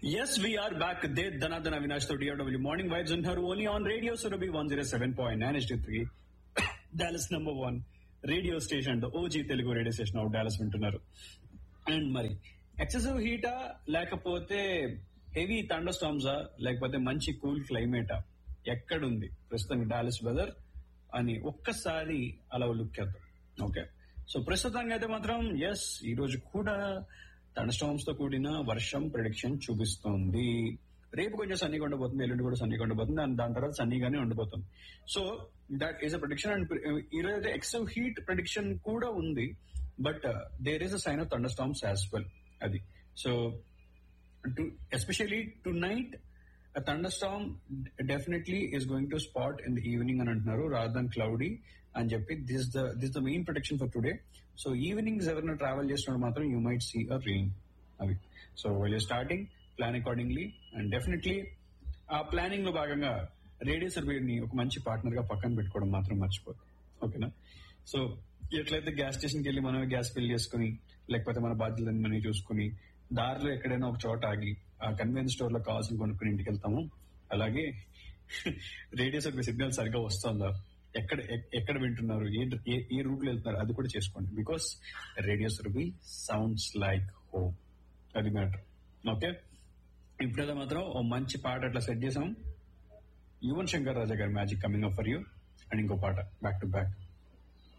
Yes, we are back. They Dhanadhan Avinash to DRW Morning Vibes and her only on Radio Surabhi 107.9 HD3. Dallas number one radio station, the OG Telugu radio station of Dallas వింటున్నారు and మరి excessive హీటా లేకపోతే heavy thunder స్టామ్సా లేకపోతే మంచి cool క్లైమేటా ఎక్కడుంది ప్రస్తుతం Dallas weather అని ఒక్కసారి అలా లుక్ చేద్దాం ఓకే సో ప్రస్తుతంగా అయితే మాత్రం ఎస్ ఈ రోజు కూడా థండర్ తో కూడిన వర్షం ప్రిడిక్షన్ చూపిస్తోంది రేపు కొంచెం సన్నీగా ఉండబోతుంది ఎల్లుండి కూడా సన్నీగా ఉండబోతుంది అండ్ దాని తర్వాత సన్నీగానే ఉండబోతుంది so that is a prediction and ఈరోజు అయితే ఎక్సెవ్ హీట్ ప్రొడిక్షన్ కూడా ఉంది but there is a sign of thunder storms as well అది so to especially tonight thunder storm definitely is going to spot in the evening అని అంటున్నారు rather than cloudy అని చెప్పి this the this the main protection for today so evenings ఎవరైనా travel చేస్తున్నప్పుడు మాత్రం you might see a rain అవి so well starting plan accordingly and definitely ఆ planning లో భాగంగా రేడియో సర్వేని ఒక మంచి పార్ట్నర్ గా పక్కన పెట్టుకోవడం మాత్రం మర్చిపోదు ఓకేనా సో ఎట్లయితే గ్యాస్ స్టేషన్ కి వెళ్ళి మనమే గ్యాస్ ఫిల్ చేసుకుని లేకపోతే మన బాధ్యతలను మనం చూసుకుని దారిలో ఎక్కడైనా ఒక చోట ఆగి ఆ కన్వీనియన్స్ స్టోర్ లో కావాల్సిన కొనుక్కుని ఇంటికి వెళ్తాము అలాగే రేడియో సర్వే సిగ్నల్ సరిగ్గా వస్తుందా ఎక్కడ ఎ- ఎక్కడ వింటున్నారు ఏ ఏ- ఏ రూట్ లో వెళ్తున్నారు అది కూడా చేసుకోండి బికాస్ రేడియో సర్వీ సౌండ్స్ లైక్ హోమ్ అది మ్యాటర్ ఓకే ఇప్పుడైతే మాత్రం ఓ మంచి పాట అట్లా సెట్ చేసాం యువన్ శంకర్ రాజా గారి magic coming up for you and ఇంకో పాట బ్యాక్ టు బ్యాక్